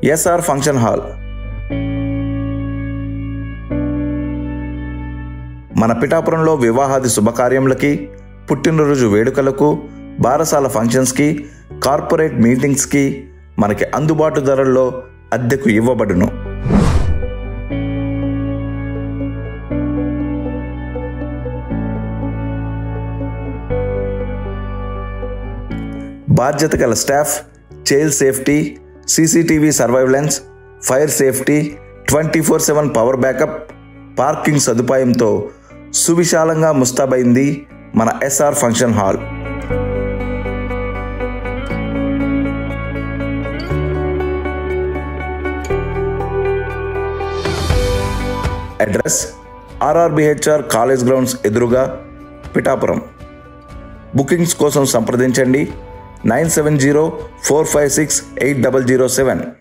SR function hall మన పిఠాపురంలో వివాహాది శుభకార్యములకి పుట్టినరోజు వేడుకలకు బారసాల ఫంక్షన్స్కి కార్పొరేట్ మీటింగ్స్కి మనకి అందుబాటు ధరల్లో అద్దెకు ఇవ్వబడును బాధ్యత గల staff child safety CCTV surveillance fire safety twenty four seven power backup parking సదుపాయంతో సువిశాలంగా ముస్తాబైంది మన SR function hall address RRBHR college grounds ఎదురుగా పిఠాపురం బుకింగ్స్ కోసం సంప్రదించండి nine seven zero four five six eight double zero seven